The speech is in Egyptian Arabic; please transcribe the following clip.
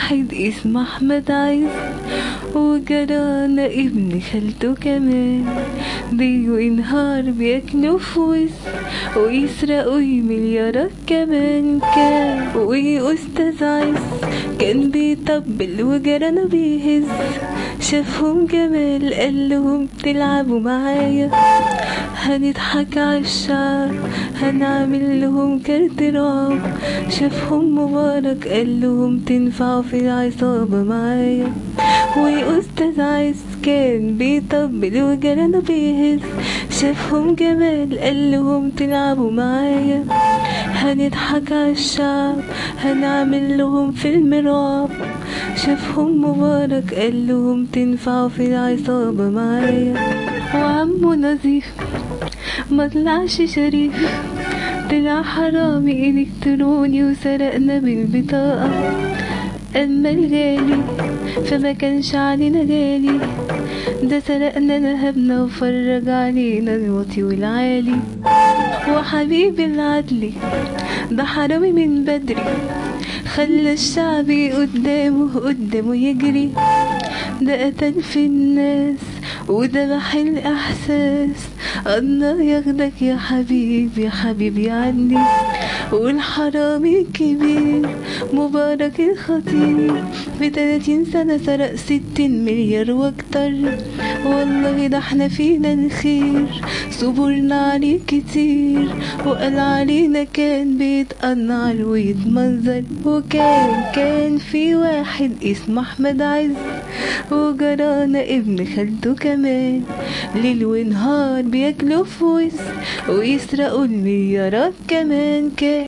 واحد اسمه أحمد عز وجرانا ابن خالته كمان ليل ونهار بياكلوا فوز ويسرقوا مليارات كمان كان وأستاذ عز كان بيطبل وجرانا بيهز شافهم جمال قال لهم تلعبوا معايا هنضحك عالشعب هنعمل لهم كارت رعب شافهم مبارك قال لهم تنفعوا في العصابة معايا وأستاذ عز كان بيطبل وجرانا بيهز شافهم جمال قال لهم تلعبوا معايا هنضحك عالشعب هنعمل لهم فيلم رعب شافهم مبارك قال لهم تنفعوا في العصابة معايا وعمو نظيف مطلعش شريف طلع حرامي إلكتروني وسرقنا بالبطاقة أما الغالي فما كانش علينا غالي ده سرقنا نهبنا وفرج علينا الواطي والعالي وحبيب العدلي ده حرامي من بدري خلى الشعب قدامه قدامه يجري ده قتل في الناس وذبح الإحساس الله ياخدك يا حبيبي يا حبيبي عني والحرامي الكبير مبارك الخطير في 30 سنة سرق 60 مليار واكتر والله ده احنا فينا الخير صبرنا عليه كتير وقال علينا كان بيتقنعر ويتمنظر وكان كان في واحد اسمه احمد عز وجرانا ابن خالته كمان ليل ونهار بياكلوا فوز ويسرقوا المليارات كمان كان